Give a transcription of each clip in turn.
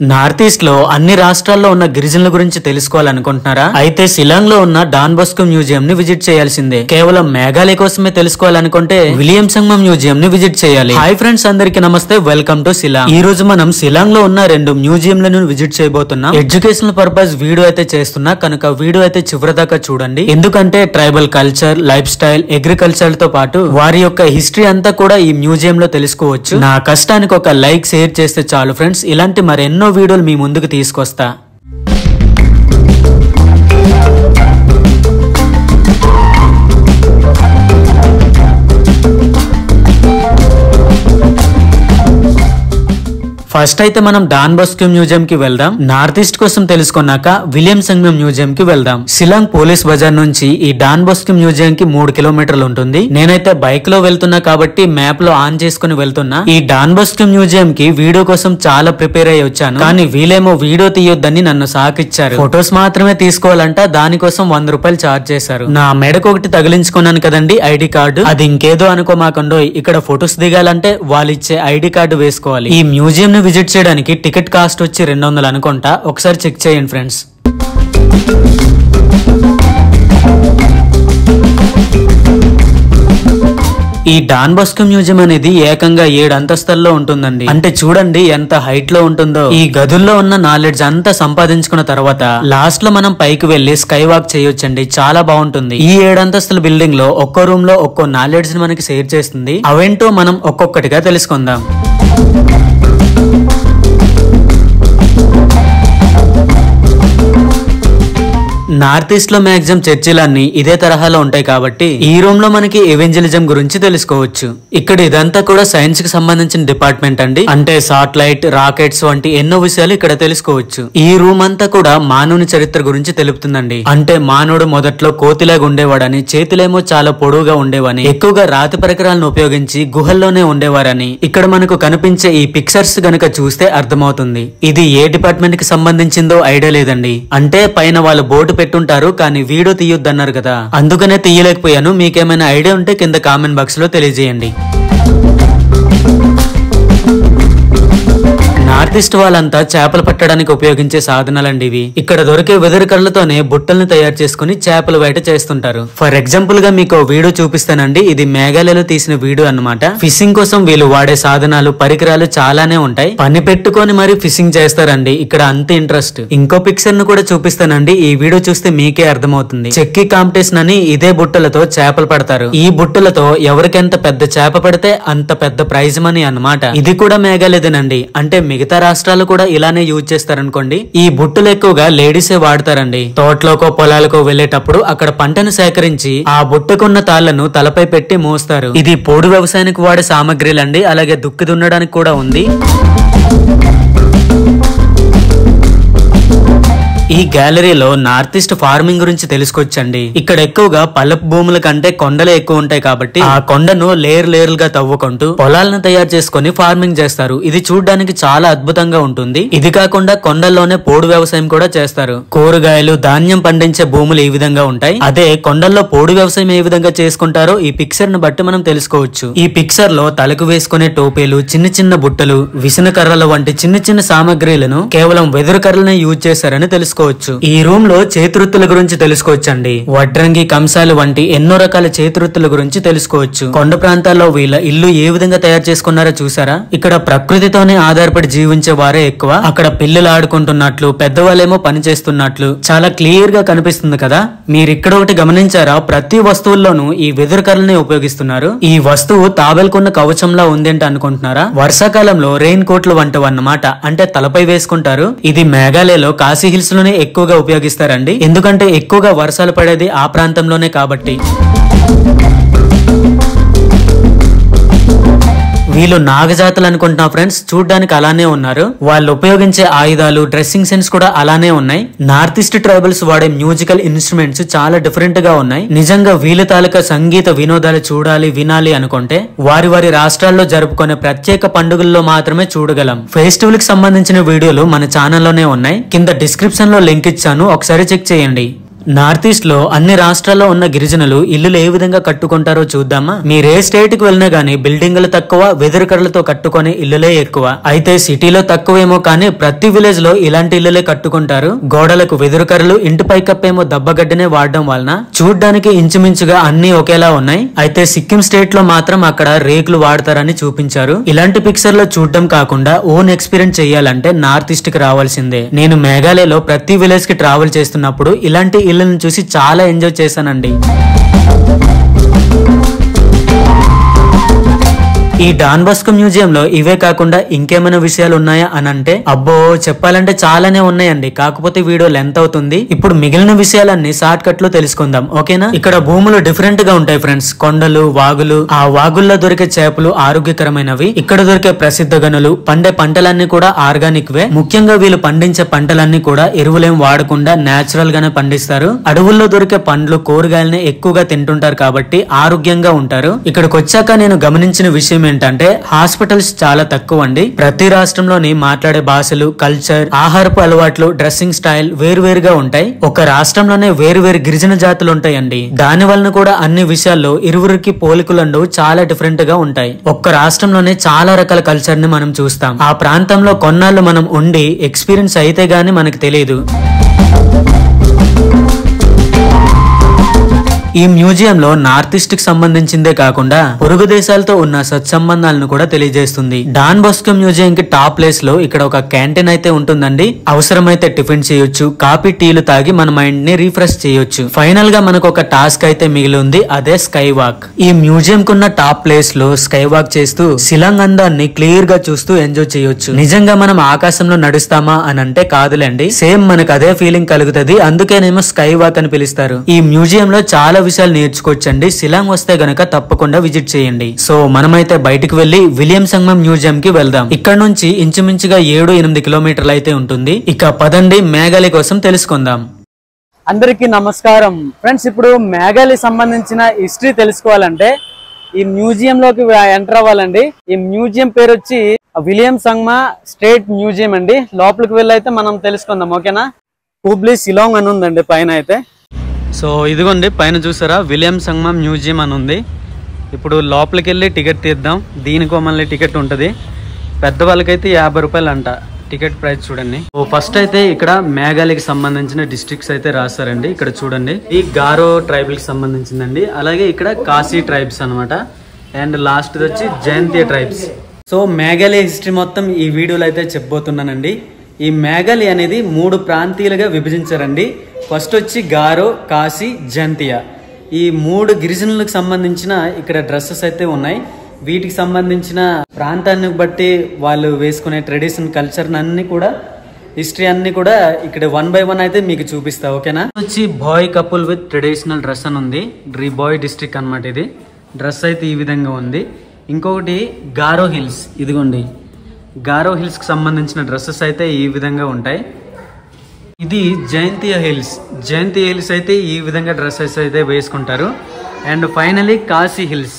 north east లో అన్ని రాష్ట్రాల్లో ఉన్న గిరిజనుల గురించి తెలుసుకోవాలనుకుంటున్నారా అయితే శిలాంగ్ లో ఉన్న డాన్ బోస్కో మ్యూజియం ని విజిట్ చేయాల్సిందే కేవలం మేఘాలయ కోసమే తెలుసుకోవాలనుకుంటే విలియం సంగమం మ్యూజియం ని విజిట్ చేయాలి హాయ్ ఫ్రెండ్స్ అందరికి నమస్తే వెల్కమ్ టు శిలాంగ్ ఈ రోజు మనం శిలాంగ్ లో ఉన్న రెండు మ్యూజియంలను విజిట్ చేయబోతున్నాం ఎడ్యుకేషనల్ పర్పస్ వీడియో అయితే చేస్తున్నా కనుక వీడియో అయితే చివరి దాకా చూడండి ఎందుకంటే tribal culture lifestyle agriculture తో పాటు వారి యొక్క హిస్టరీ అంతా కూడా ఈ మ్యూజియం లో తెలుసుకోవచ్చు నా కష్టానికి ఒక లైక్ షేర్ చేస్తే చాలు ఫ్రెండ్స్ ఇలాంటి మరెన్నో వీడియోలు మీ ముందుకు తీసుకొస్తా ఫస్ట్ అయితే మనం డాన్ బస్క్యూ మ్యూజియం కి వెళ్దాం నార్త్ ఈస్ట్ కోసం తెలుసుకున్నాక విలియం సంగమం మ్యూజియం కి వెళ్దాం సిలాంగ్ పోలీస్ బజార్ నుంచి ఈ డాన్ బస్క్యూ మ్యూజియం కి మూడు కిలోమీటర్లు ఉంటుంది నేనైతే బైక్ లో వెళ్తున్నా కాబట్టి మ్యాప్ లో ఆన్ చేసుకుని వెళ్తున్నా ఈ డాన్ బస్క్యూ మ్యూజియం కి వీడియో కోసం చాలా ప్రిపేర్ అయ్యి వచ్చాను కానీ వీళ్ళేమో వీడియో తీయొద్దని నన్ను సాకిచ్చారు ఫొటోస్ మాత్రమే తీసుకోవాలంట దానికోసం వంద రూపాయలు చార్జ్ చేశారు నా మెడకు ఒకటి తగిలించుకున్నాను కదండి ఐడి కార్డు అది ఇంకేదో అనుకోమాకండో ఇక్కడ ఫొటోస్ దిగాలంటే వాళ్ళు ఇచ్చే ఐడి కార్డు వేసుకోవాలి ఈ మ్యూజియం ని విజిట్ చేయడానికి టికెట్ కాస్ట్ వచ్చి రెండు వందలు అనుకుంటా ఒకసారి చెక్ చేయండి ఫ్రెండ్స్ ఈ డాన్ బస్కో మ్యూజియం అనేది ఏకంగా ఏడు అంతస్తుల్లో ఉంటుందండి అంటే చూడండి ఎంత హైట్ లో ఉంటుందో ఈ గదుల్లో ఉన్న నాలెడ్జ్ అంతా సంపాదించుకున్న తర్వాత లాస్ట్ లో మనం పైకి వెళ్లి స్కై వాక్ చేయొచ్చండి చాలా బాగుంటుంది ఈ ఏడు అంతస్తుల బిల్డింగ్ లో ఒక్కో రూమ్ లో ఒక్కో నాలెడ్జ్ ని మనకి షేర్ చేస్తుంది అవేంటో మనం ఒక్కొక్కటిగా తెలుసుకుందాం నార్త్ ఈస్ట్ లో మాక్సిమం చర్చిలన్నీ ఇదే తరహాలో ఉంటాయి కాబట్టి ఈ రూమ్ లో మనకి ఎవెంజలిజం గురించి తెలుసుకోవచ్చు ఇక్కడ ఇదంతా కూడా సైన్స్ కి సంబంధించిన డిపార్ట్మెంట్ అండి అంటే సాటిలైట్ రాకెట్స్ వంటి ఎన్నో విషయాలు ఇక్కడ తెలుసుకోవచ్చు ఈ రూమ్ అంతా కూడా మానవుని చరిత్ర గురించి తెలుపుతుందండి అంటే మానవుడు మొదట్లో కోతిలాగా ఉండేవాడని చేతులేమో చాలా పొడవుగా ఉండేవని ఎక్కువగా రాతి పరికరాలను ఉపయోగించి గుహల్లోనే ఉండేవారని ఇక్కడ మనకు కనిపించే ఈ పిక్చర్స్ గనక చూస్తే అర్థమవుతుంది ఇది ఏ డిపార్ట్మెంట్ కి సంబంధించిందో ఐడియా లేదండి అంటే పైన వాళ్ళు బోర్డు పెట్టుంటారు కానీ వీడియో తీయొద్దన్నారు కదా అందుకనే తీయలేకపోయాను మీకేమైనా ఐడియా ఉంటే కింద కామెంట్ బాక్స్ లో తెలియజేయండి నార్త్ ఈస్ట్ వాళ్ళంతా చేపలు పట్టడానికి ఉపయోగించే సాధనాలండి ఇవి ఇక్కడ దొరికే వెదురు కళ్ళతోనే బుట్టల్ని తయారు చేసుకుని చేపలు వేట చేస్తుంటారు ఫర్ ఎగ్జాంపుల్ గా మీకు ఓ వీడియో చూపిస్తానండి ఇది మేఘాలయలో తీసిన వీడియో అన్నమాట ఫిషింగ్ కోసం వీళ్ళు వాడే సాధనాలు పరికరాలు చాలానే ఉంటాయి పని పెట్టుకొని మరి ఫిషింగ్ చేస్తారండి ఇక్కడ అంత ఇంట్రెస్ట్ ఇంకో పిక్చర్ ను కూడా చూపిస్తానండి ఈ వీడియో చూస్తే మీకే అర్థమవుతుంది చెక్కి కాంపిటీషన్ అని ఇదే బుట్టలతో చేపలు పడతారు ఈ బుట్టలతో ఎవరికెంత పెద్ద చేప పడితే అంత పెద్ద ప్రైజ్ మనీ అన్నమాట ఇది కూడా మేఘాలయదేనండి అంటే మిగతా రాష్ట్రాలు కూడా ఇలానే యూజ్ చేస్తారనుకోండి ఈ బుట్టలు ఎక్కువగా లేడీసే వాడతారండి తోటలోకో పొలాలకో వెళ్లేటప్పుడు అక్కడ పంటను సేకరించి ఆ బుట్టకున్న తాళ్లను తలపై పెట్టి మోస్తారు ఇది పోడు వ్యవసాయానికి వాడే సామాగ్రిలండి అలాగే దుక్కి దున్నడానికి కూడా ఉంది ఈ గ్యాలరీలో నార్త్ ఈస్ట్ ఫార్మింగ్ గురించి తెలుసుకోవచ్చండి ఇక్కడ ఎక్కువగా పల్లపు భూముల కంటే కొండలే ఎక్కువ ఉంటాయి కాబట్టి ఆ కొండను లేయర్ లేయర్లుగా తవ్వుకుంటూ పొలాలను తయారు చేసుకొని ఫార్మింగ్ చేస్తారు ఇది చూడడానికి చాలా అద్భుతంగా ఉంటుంది ఇది కాకుండా కొండల్లోనే పోడు వ్యవసాయం కూడా చేస్తారు కూరగాయలు ధాన్యం పండించే భూములు ఈ విధంగా ఉంటాయి అదే కొండల్లో పోడు వ్యవసాయం ఏ విధంగా చేసుకుంటారో ఈ పిక్చర్ ను బట్టి మనం తెలుసుకోవచ్చు ఈ పిక్చర్ లో తలకు వేసుకునే టోపీలు చిన్న చిన్న బుట్టలు విసిన కర్రల వంటి చిన్న చిన్న సామాగ్రిలను కేవలం వెదురు కర్రలనే యూజ్ చేశారని తెలుసుకోవచ్చు ఈ రూమ్ లో చేతివృత్తుల గురించి తెలుసుకోవచ్చండి వడ్రంగి కంసాలు వంటి ఎన్నో రకాల చేతివృత్తుల గురించి తెలుసుకోవచ్చు కొండ ప్రాంతాల్లో వీళ్ళ ఇల్లు ఏ విధంగా తయారు చేసుకున్నారో చూసారా ఇక్కడ ప్రకృతితోనే ఆధారపడి జీవించే వారే ఎక్కువ అక్కడ పిల్లలు ఆడుకుంటున్నట్లు పెద్దవాళ్ళేమో పని చేస్తున్నట్లు చాలా క్లియర్ గా కనిపిస్తుంది కదా మీరు ఇక్కడ ఒకటి గమనించారా ప్రతి వస్తువుల్లోనూ ఈ వెదురు కర్రలనే ఉపయోగిస్తున్నారు ఈ వస్తువు తాబేలుకున్న కవచంలా ఉందేంటి అనుకుంటున్నారా వర్షాకాలంలో రెయిన్ కోట్లు వంటివి అన్నమాట అంటే తలపై వేసుకుంటారు ఇది మేఘాలయలో కాశీ హిల్స్ లోనే ఎక్కువగా ఉపయోగిస్తారండి ఎందుకంటే ఎక్కువగా వర్షాలు పడేది ఆ ప్రాంతంలోనే కాబట్టి వీళ్ళు నాగజాతులు అనుకుంటున్నా ఫ్రెండ్స్ చూడడానికి అలానే ఉన్నారు వాళ్ళు ఉపయోగించే ఆయుధాలు డ్రెస్సింగ్ సెన్స్ కూడా అలానే ఉన్నాయి నార్త్ ఈస్ట్ ట్రైబల్స్ వాడే మ్యూజికల్ ఇన్స్ట్రుమెంట్స్ చాలా డిఫరెంట్ గా ఉన్నాయి నిజంగా వీళ్ళ తాలూకా సంగీత వినోదాలు చూడాలి వినాలి అనుకుంటే వారి వారి రాష్ట్రాల్లో జరుపుకునే ప్రత్యేక పండుగల్లో మాత్రమే చూడగలం ఫెస్టివల్ కి సంబంధించిన వీడియోలు మన ఛానల్లోనే ఉన్నాయి కింద డిస్క్రిప్షన్ లో లింక్ ఇచ్చాను ఒకసారి చెక్ చేయండి నార్త్ ఈస్ట్ లో అన్ని రాష్ట్రాల్లో ఉన్న గిరిజనులు ఇల్లులు ఏ విధంగా కట్టుకుంటారో చూద్దామా మీరు ఏ స్టేట్ కి వెళ్ళినా గానీ బిల్డింగులు తక్కువ వెదురుకడలతో కట్టుకునే ఇల్లులే ఎక్కువ అయితే సిటీలో తక్కువేమో కానీ ప్రతి విలేజ్ లో ఇలాంటి ఇల్లులే కట్టుకుంటారు గోడలకు వెదురుకర్రలు ఇంటి పైకప్పేమో దబ్బగడ్డనే వాడడం వలన చూడ్డానికి ఇంచుమించుగా అన్ని ఒకేలా ఉన్నాయి అయితే సిక్కిం స్టేట్ లో మాత్రం అక్కడ రేకులు వాడతారని చూపించారు ఇలాంటి పిక్చర్ లో చూడడం కాకుండా ఓన్ ఎక్స్పీరియన్స్ చేయాలంటే నార్త్ ఈస్ట్ కి రావాల్సిందే నేను మేఘాలయలో ప్రతి విలేజ్ కి ట్రావెల్ చేస్తున్నప్పుడు ఇలాంటి ఇళ్ళని చూసి చాలా ఎంజాయ్ చేశానండి ఈ డాన్ బస్కో మ్యూజియం లో ఇవే కాకుండా ఇంకేమైనా విషయాలు ఉన్నాయా అని అంటే అబ్బో చెప్పాలంటే చాలానే ఉన్నాయండి కాకపోతే వీడియో లెంత్ అవుతుంది ఇప్పుడు మిగిలిన విషయాలన్నీ షార్ట్ కట్ లో తెలుసుకుందాం ఓకేనా ఇక్కడ భూములు డిఫరెంట్ గా ఉంటాయి ఫ్రెండ్స్ కొండలు వాగులు ఆ వాగుల్లో దొరికే చేపలు ఆరోగ్యకరమైనవి ఇక్కడ దొరికే ప్రసిద్ధ గనులు పండే పంటలన్నీ కూడా ఆర్గానిక్ వే ముఖ్యంగా వీళ్ళు పండించే పంటలన్నీ కూడా ఎరువులేం వాడకుండా నేచురల్ గానే పండిస్తారు అడవుల్లో దొరికే పండ్లు కూరగాయలని ఎక్కువగా తింటుంటారు కాబట్టి ఆరోగ్యంగా ఉంటారు ఇక్కడికి వచ్చాక నేను గమనించిన విషయం ఏంటంటే హాస్పిటల్స్ చాలా తక్కువ అండి ప్రతి రాష్ట్రంలోని మాట్లాడే భాషలు కల్చర్ ఆహారపు అలవాట్లు డ్రెస్సింగ్ స్టైల్ వేరువేరుగా ఉంటాయి ఒక రాష్ట్రంలోనే వేరు వేరు గిరిజన జాతులు ఉంటాయండి దాని వలన కూడా అన్ని విషయాల్లో ఇరువురికి పోలికలు చాలా డిఫరెంట్ గా ఉంటాయి ఒక్క రాష్ట్రంలోనే చాలా రకాల కల్చర్ ని మనం చూస్తాం ఆ ప్రాంతంలో కొన్నాళ్ళు మనం ఉండి ఎక్స్పీరియన్స్ అయితే గానీ మనకు తెలియదు ఈ మ్యూజియం లో నార్త్ ఈస్ట్ కి సంబంధించిందే కాకుండా పొరుగు దేశాలతో ఉన్న సత్సంబంధాలను కూడా తెలియజేస్తుంది డాన్ బస్కో మ్యూజియం కి టాప్ ప్లేస్ లో ఇక్కడ ఒక క్యాంటీన్ అయితే ఉంటుందండి అవసరమైతే టిఫిన్ చేయొచ్చు కాఫీ టీలు తాగి మన మైండ్ ని రీఫ్రెష్ చేయొచ్చు ఫైనల్ గా మనకు ఒక టాస్క్ అయితే మిగిలి ఉంది అదే స్కై వాక్ ఈ మ్యూజియం కున్న టాప్ ప్లేస్ లో స్కై వాక్ చేస్తూ శిలాంగ్ అందాన్ని క్లియర్ గా చూస్తూ ఎంజాయ్ చేయొచ్చు నిజంగా మనం ఆకాశంలో నడుస్తామా అని అంటే కాదులేండి సేమ్ మనకు అదే ఫీలింగ్ కలుగుతుంది అందుకేనేమో స్కై వాక్ అని పిలుస్తారు ఈ మ్యూజియం లో చాలా విషయాలు నేర్చుకోవచ్చండి శిలాంగ్ వస్తే గనక తప్పకుండా విజిట్ చేయండి సో మనమైతే బయటకు వెళ్లి విలియం సంగమం మ్యూజియం కి వెళ్దాం ఇక్కడ నుంచి ఇంచుమించుగా ఏడు ఎనిమిది కిలోమీటర్లు అయితే ఉంటుంది ఇక పదండి మేఘాలయ కోసం తెలుసుకుందాం అందరికీ నమస్కారం ఫ్రెండ్స్ ఇప్పుడు మేఘాలయ సంబంధించిన హిస్టరీ తెలుసుకోవాలంటే ఈ మ్యూజియం లోకి ఎంటర్ అవ్వాలండి ఈ మ్యూజియం పేరు వచ్చి విలియం సంగ్మా స్టేట్ మ్యూజియం అండి లోపలికి వెళ్ళి అయితే మనం తెలుసుకుందాం ఓకేనా హూబ్లీ సిలాంగ్ అని ఉందండి పైన అయితే సో ఇదిగోండి పైన చూసారా విలియం సంగమం మ్యూజియం అని ఉంది ఇప్పుడు లోపలికి వెళ్ళి టికెట్ తీద్దాం దీనికో మళ్ళీ టికెట్ ఉంటుంది పెద్దవాళ్ళకైతే యాభై రూపాయలు అంట టికెట్ ప్రైస్ చూడండి ఓ ఫస్ట్ అయితే ఇక్కడ మేఘాలయకి సంబంధించిన డిస్ట్రిక్ట్స్ అయితే రాస్తారండి ఇక్కడ చూడండి ఈ గారో ట్రైబల్ కి సంబంధించిందండి అలాగే ఇక్కడ కాశీ ట్రైబ్స్ అన్నమాట అండ్ లాస్ట్ వచ్చి Jaintia tribes so Meghalaya history మొత్తం ఈ వీడియోలో అయితే చెప్పబోతున్నానండి ఈ మేఘాలయ అనేది మూడు ప్రాంతీయులుగా విభజించారండి ఫస్ట్ వచ్చి గారో కాశీ జంతియా ఈ మూడు గిరిజనులకు సంబంధించిన ఇక్కడ డ్రెస్సెస్ అయితే ఉన్నాయి వీటికి సంబంధించిన ప్రాంతాన్ని బట్టి వాళ్ళు వేసుకునే ట్రెడిషన్ కల్చర్ అన్ని కూడా హిస్టరీ అన్ని కూడా ఇక్కడ వన్ బై వన్ అయితే మీకు చూపిస్తా ఓకేనా వచ్చి boy couple with traditional dress అని ఉంది డ్రీ బాయ్ డిస్ట్రిక్ట్ అన్నమాట ఇది డ్రెస్ అయితే ఈ విధంగా ఉంది ఇంకొకటి గారో హిల్స్ ఇదిగోండి గారో హిల్స్ కి సంబంధించిన డ్రెస్సెస్ అయితే ఈ విధంగా ఉంటాయి ఇది జయంతియ హిల్స్ జయంతియ హిల్స్ అయితే ఈ విధంగా డ్రెస్సెస్ అయితే వేసుకుంటారు అండ్ ఫైనలీ కాశీ హిల్స్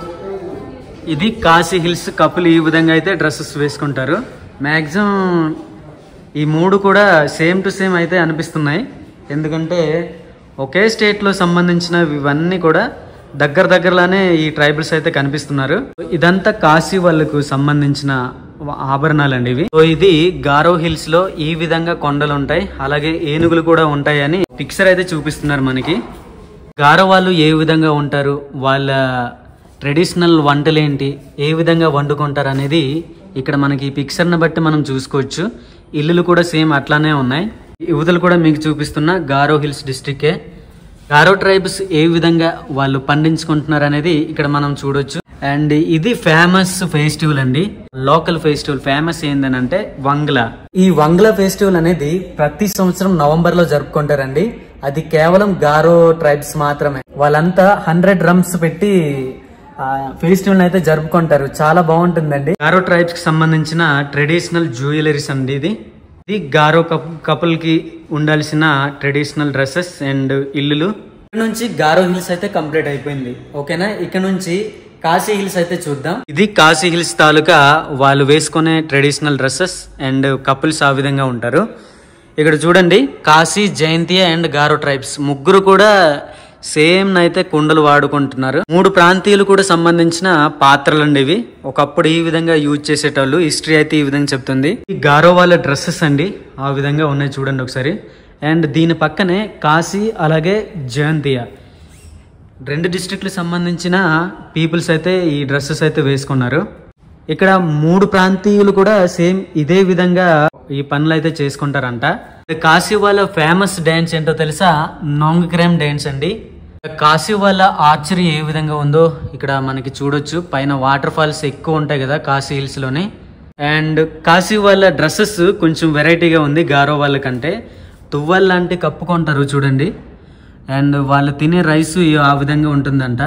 ఇది కాశీ హిల్స్ కపుల్ ఈ విధంగా అయితే డ్రెస్సెస్ వేసుకుంటారు మ్యాక్సిమం ఈ మూడు కూడా సేమ్ టు సేమ్ అయితే అనిపిస్తున్నాయి ఎందుకంటే ఒకే స్టేట్లో సంబంధించిన ఇవన్నీ కూడా దగ్గర దగ్గరలోనే ఈ ట్రైబల్స్ అయితే కనిపిస్తున్నారు ఇదంతా కాశీ వాళ్ళకు సంబంధించిన ఆభరణాలండి ఇవి సో ఇది గారో హిల్స్ లో ఈ విధంగా కొండలు ఉంటాయి అలాగే ఏనుగులు కూడా ఉంటాయని పిక్చర్ అయితే చూపిస్తున్నారు మనకి గారో వాళ్ళు ఏ విధంగా ఉంటారు వాళ్ళ ట్రెడిషనల్ వంటలు ఏంటి ఏ విధంగా వండుకుంటారు అనేది ఇక్కడ మనకి ఈ పిక్చర్ని బట్టి మనం చూసుకోవచ్చు ఇల్లులు కూడా సేమ్ అట్లానే ఉన్నాయి యువతలు కూడా మీకు చూపిస్తున్న గారో హిల్స్ డిస్టిక్కే గారో ట్రైబ్స్ ఏ విధంగా వాళ్ళు పండించుకుంటున్నారు అనేది ఇక్కడ మనం చూడొచ్చు అండ్ ఇది ఫేమస్ ఫెస్టివల్ అండి లోకల్ ఫెస్టివల్ ఫేమస్ ఏంటంటే వంగ్ల ఈ వంగ్ల ఫెస్టివల్ అనేది ప్రతి సంవత్సరం నవంబర్ లో జరుపుకుంటారండి అది కేవలం గారో ట్రైబ్స్ మాత్రమే వాళ్ళంతా హండ్రెడ్ డ్రమ్స్ పెట్టి ఫెస్టివల్ అయితే జరుపుకుంటారు చాలా బాగుంటుందండి గారో ట్రైబ్స్ కి సంబంధించిన ట్రెడిషనల్ జ్యువెలరీస్ అండి ఇది ఇది గారో కపుల్ కి ఉండాల్సిన ట్రెడిషనల్ డ్రెస్సెస్ అండ్ ఇల్లులు ఇక్కడ నుంచి గారో హిల్స్ అయితే కంప్లీట్ అయిపోయింది ఓకేనా ఇక్కడ నుంచి కాశీ హిల్స్ అయితే చూద్దాం ఇది కాశీ హిల్స్ తాలూకా వాళ్ళు వేసుకునే ట్రెడిషనల్ డ్రెస్సెస్ అండ్ కపుల్స్ ఆ విధంగా ఉంటారు ఇక్కడ చూడండి కాశీ జయంతియ అండ్ గారో ట్రైబ్స్ ముగ్గురు కూడా సేమ్ అయితే కుండలు వాడుకుంటున్నారు మూడు ప్రాంతీయులు కూడా సంబంధించిన పాత్రలు అండి ఇవి ఒకప్పుడు ఈ విధంగా యూజ్ చేసేటోళ్ళు హిస్టరీ అయితే ఈ విధంగా చెప్తుంది ఈ గారో వాళ్ళ డ్రెస్సెస్ అండి ఆ విధంగా ఉన్నాయి చూడండి ఒకసారి అండ్ దీని పక్కనే కాశీ అలాగే జయంతియ రెండు డిస్ట్రిక్ట్లకు సంబంధించిన పీపుల్స్ అయితే ఈ డ్రెస్సెస్ అయితే వేసుకున్నారు ఇక్కడ మూడు ప్రాంతీయులు కూడా సేమ్ ఇదే విధంగా ఈ పనులు అయితే చేసుకుంటారంట కాశీ వాళ్ళ ఫేమస్ డ్యాన్స్ ఏంటో తెలుసా నోంగ్ క్రేమ్ డ్యాన్స్ అండి కాశీ వాళ్ళ ఆర్చరీ ఏ విధంగా ఉందో ఇక్కడ మనకి చూడొచ్చు పైన వాటర్ ఫాల్స్ ఎక్కువ ఉంటాయి కదా కాశీ హిల్స్ లోనే అండ్ కాశీ వాళ్ళ డ్రెస్సెస్ కొంచెం వెరైటీగా ఉంది గారో వాళ్ళ కంటే తువ్వల్ లాంటి కప్పుకుంటారు చూడండి అండ్ వాళ్ళు తినే రైస్ ఆ విధంగా ఉంటుందంట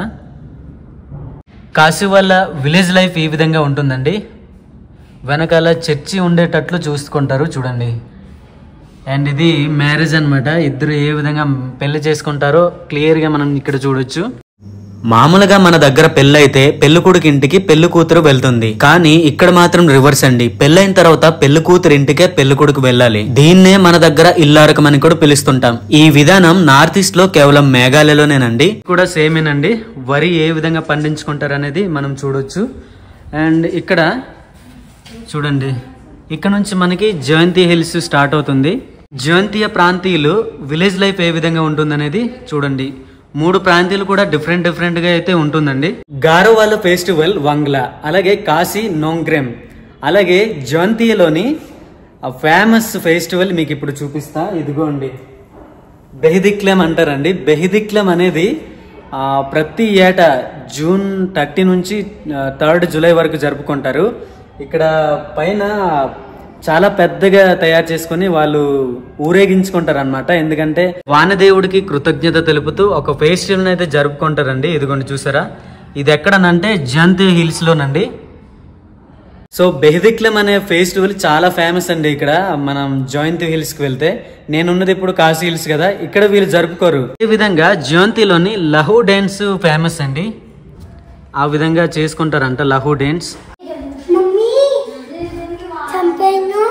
కాశీ వాళ్ళ విలేజ్ లైఫ్ ఈ విధంగా ఉంటుందండి వెనకాల చర్చి ఉండేటట్లు చూసుకుంటారు చూడండి అండ్ ఇది మ్యారేజ్ అన్నమాట ఇద్దరు ఏ విధంగా పెళ్లి చేసుకుంటారో క్లియర్గా మనం ఇక్కడ చూడొచ్చు మామూలుగా మన దగ్గర పెళ్ళైతే పెళ్లి కొడుకు ఇంటికి పెళ్లి కూతురు వెళ్తుంది కానీ ఇక్కడ మాత్రం రివర్స్ అండి పెళ్ళైన తర్వాత పెళ్లి కూతురు ఇంటికే పెళ్లి కొడుకు వెళ్ళాలి దీన్నే మన దగ్గర ఇల్లారకం అని కూడా పిలుస్తుంటాం ఈ విధానం నార్త్ ఈస్ట్ లో కేవలం మేఘాలయలోనేనండి కూడా సేమేనండి వరి ఏ విధంగా పండించుకుంటారు అనేది మనం చూడొచ్చు అండ్ ఇక్కడ చూడండి ఇక్కడ నుంచి మనకి జయంతి హిల్స్ స్టార్ట్ అవుతుంది జయంతియ ప్రాంతీయులు విలేజ్ లైఫ్ ఏ విధంగా ఉంటుందనేది చూడండి మూడు ప్రాంతీయులు కూడా డిఫరెంట్ డిఫరెంట్ గా అయితే ఉంటుందండి గారో వాళ్ళ ఫెస్టివల్ వంగ్లా అలాగే కాశీ నోంగ్రెమ్ అలాగే జయంతియలోని ఫేమస్ ఫెస్టివల్ మీకు ఇప్పుడు చూపిస్తా ఇదిగోండి బెహిదిక్లెమ్ అంటారండి బెహిదిక్లెమ్ అనేది ఆ, ప్రతి ఏటా జూన్ థర్టీ నుంచి థర్డ్ జూలై వరకు జరుపుకుంటారు ఇక్కడ పైన చాలా పెద్దగా తయారు చేసుకొని వాళ్ళు ఊరేగించుకుంటారు అనమాట ఎందుకంటే వానదేవుడికి కృతజ్ఞత తెలుపుతూ ఒక ఫెస్టివల్ అయితే జరుపుకుంటారండి ఇదిగోండి చూసారా ఇది ఎక్కడనంటే జంతి హిల్స్ లోనండి సో బెహదిక్లం అనే ఫెస్టివల్ చాలా ఫేమస్ అండి ఇక్కడ మనం జయంతి హిల్స్ కి వెళ్తే నేనున్నది ఇప్పుడు కాశీ హిల్స్ కదా ఇక్కడ వీళ్ళు జరుపుకోరు ఈ విధంగా జయంతిలోని లహు డ్యాన్స్ ఫేమస్ అండి ఆ విధంగా చేసుకుంటారంట లహు డ్యాన్స్ మమ్మీ చంపాను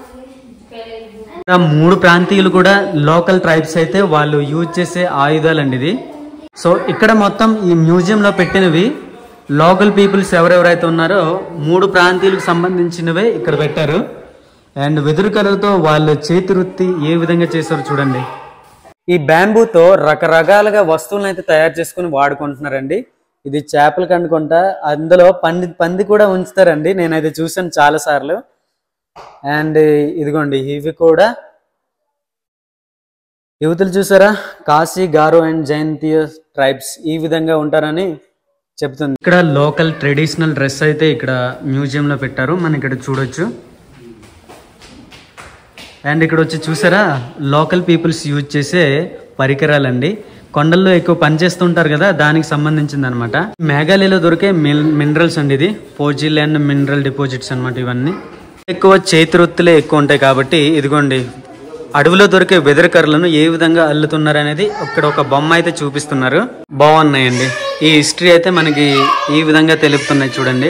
ఇక్కడ మూడు ప్రాంతీయులు కూడా లోకల్ ట్రైబ్స్ అయితే వాళ్ళు యూజ్ చేసే ఆయుధాలండి ఇది సో ఇక్కడ మొత్తం ఈ మ్యూజియం లో పెట్టినవి లోకల్ పీపుల్స్ ఎవరెవరైతే ఉన్నారో మూడు ప్రాంతీయులకు సంబంధించినవే ఇక్కడ పెట్టారు అండ్ వెదురు కలర్తో వాళ్ళ చేతి వృత్తి ఏ విధంగా చేశారో చూడండి ఈ బ్యాంబూతో రకరకాలుగా వస్తువులను అయితే తయారు చేసుకుని వాడుకుంటున్నారండి ఇది చేపలకు అనుకుంటా అందులో పంది పంది కూడా ఉంచుతారండి నేనైతే చూసాను చాలా సార్లు అండ్ ఇదిగోండి ఇవి కూడా యువతులు చూసారా కాశీ గారో అండ్ జయంతియ ట్రైబ్స్ ఈ విధంగా ఉంటారని చెప్తుంది ఇక్కడ లోకల్ ట్రెడిషనల్ డ్రెస్ అయితే ఇక్కడ మ్యూజియం లో పెట్టారు మనం ఇక్కడ చూడొచ్చు అండ్ ఇక్కడ వచ్చి చూసారా లోకల్ పీపుల్స్ యూజ్ చేసే పరికరాలండి కొండల్లో ఎక్కువ పని చేస్తుంటారు కదా దానికి సంబంధించింది అనమాట మేఘాలయలో దొరికే మినరల్స్ అండి ఇది ఫోజిల్ అండ్ మినరల్ డిపాజిట్స్ అన్నమాట ఇవన్నీ ఎక్కువ చేతి వృత్తులే ఎక్కువ ఉంటాయి కాబట్టి ఇదిగోండి అడవిలో దొరికే వెదర్ కర్రలను ఏ విధంగా అల్లుతున్నారు అనేది ఇక్కడ ఒక బొమ్మ అయితే చూపిస్తున్నారు బాగున్నాయండి ఈ హిస్టరీ అయితే మనకి ఈ విధంగా తెలుపుతున్నాయి చూడండి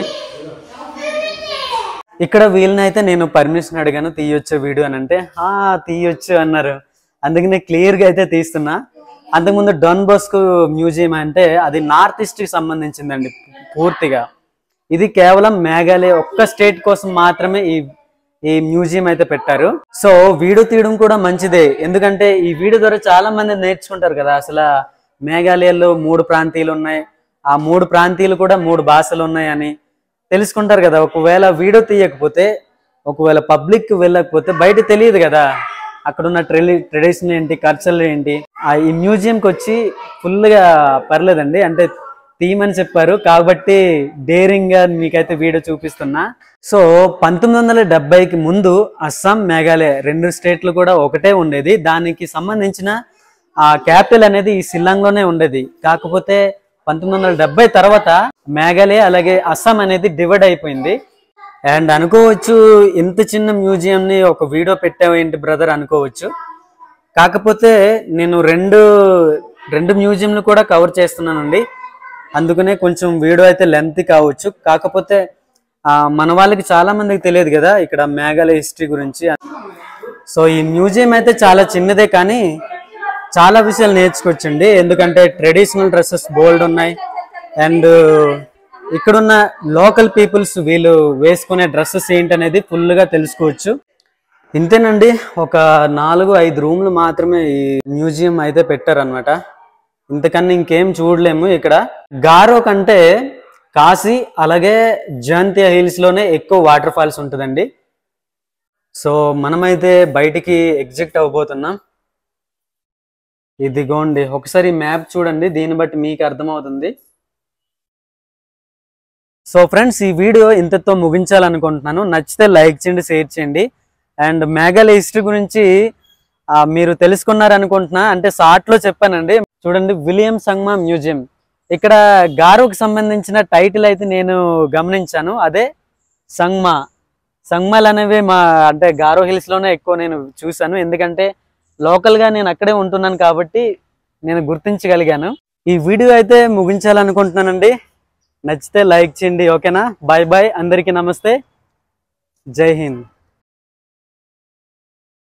ఇక్కడ వీళ్ళని అయితే నేను పర్మిషన్ అడిగాను తీయొచ్చు వీడియో అని అంటే ఆ తీయొచ్చు అన్నారు అందుకనే క్లియర్ గా అయితే తీస్తున్నా అంతకుముందు డొన్ బోస్కో మ్యూజియం అంటే అది నార్త్ ఈస్ట్ కి సంబంధించిందండి పూర్తిగా ఇది కేవలం మేఘాలయ ఒక్క స్టేట్ కోసం మాత్రమే ఈ ఈ మ్యూజియం అయితే పెట్టారు సో వీడియో తీయడం కూడా మంచిదే ఎందుకంటే ఈ వీడియో ద్వారా చాలా మంది నేర్చుకుంటారు కదా అసలు మేఘాలయలో మూడు ప్రాంతీయులు ఉన్నాయి ఆ మూడు ప్రాంతీయులు కూడా మూడు భాషలు ఉన్నాయని తెలుసుకుంటారు కదా ఒకవేళ వీడియో తీయకపోతే ఒకవేళ పబ్లిక్ వెళ్ళకపోతే బయట తెలియదు కదా అక్కడ ఉన్న ట్రెలి ట్రెడిషన్ ఏంటి కల్చర్ ఏంటి ఆ ఈ మ్యూజియంకి వచ్చి ఫుల్గా పర్లేదండి అంటే తీయమని చెప్పారు కాబట్టి డేరింగ్ గా మీకైతే వీడియో చూపిస్తున్నా సో పంతొమ్మిది వందల డెబ్బైకి ముందు అస్సాం మేఘాలయ రెండు స్టేట్లు కూడా ఒకటే ఉండేది దానికి సంబంధించిన ఆ క్యాపిటల్ అనేది ఈ షిల్లాంగ్ లోనే ఉండేది కాకపోతే పంతొమ్మిది వందల డెబ్బై తర్వాత మేఘాలయ అలాగే అస్సాం అనేది డివైడ్ అయిపోయింది అండ్ అనుకోవచ్చు ఇంత చిన్న మ్యూజియం ని ఒక వీడియో పెట్టావు ఏంటి బ్రదర్ అనుకోవచ్చు కాకపోతే నేను రెండు రెండు మ్యూజియంలు కూడా కవర్ చేస్తున్నానండి అందుకనే కొంచెం వీడియో అయితే లెంత్ కావచ్చు కాకపోతే ఆ, మన వాళ్ళకి చాలా మందికి తెలియదు కదా ఇక్కడ మేఘాలయ హిస్టరీ గురించి సో ఈ మ్యూజియం అయితే చాలా చిన్నదే కానీ చాలా విషయాలు నేర్చుకోవచ్చండి ఎందుకంటే ట్రెడిషనల్ డ్రెస్సెస్ బోల్డ్ ఉన్నాయి అండ్ ఇక్కడున్న లోకల్ పీపుల్స్ వీళ్ళు వేసుకునే డ్రెస్సెస్ ఏంటనేది ఫుల్గా తెలుసుకోవచ్చు ఇంతేనండి ఒక నాలుగు ఐదు రూమ్లు మాత్రమే ఈ మ్యూజియం అయితే పెట్టారనమాట ఇంతకన్నా ఇంకేం చూడలేము ఇక్కడ గారో కంటే కాశీ అలాగే జయంతియా హిల్స్ లోనే ఎక్కువ వాటర్ ఫాల్స్ ఉంటుందండి సో మనమైతే బయటికి ఎగ్జిట్ అవ్వబోతున్నాం ఇదిగోండి ఒకసారి మ్యాప్ చూడండి దీన్ని బట్టి మీకు అర్థమవుతుంది సో ఫ్రెండ్స్ ఈ వీడియో ఇంతతో ముగించాలనుకుంటున్నాను నచ్చితే లైక్ చేయండి షేర్ చేయండి అండ్ మేఘాలయ హిస్టరీ గురించి ఆ, మీరు తెలుసుకున్నారనుకుంటున్నా అంటే షార్ట్ లో చెప్పానండి చూడండి విలియం సంగ్మా మ్యూజియం ఇక్కడ గారోకి సంబంధించిన టైటిల్ అయితే నేను గమనించాను అదే సంగ్మా సంగ్మాలు అనేవి మా అంటే గారో హిల్స్ లోనే ఎక్కువ నేను చూశాను ఎందుకంటే లోకల్ గా నేను అక్కడే ఉంటున్నాను కాబట్టి నేను గుర్తించగలిగాను ఈ వీడియో అయితే ముగించాలనుకుంటున్నానండి నచ్చితే లైక్ చేయండి ఓకేనా బాయ్ బాయ్ అందరికీ నమస్తే జై హింద్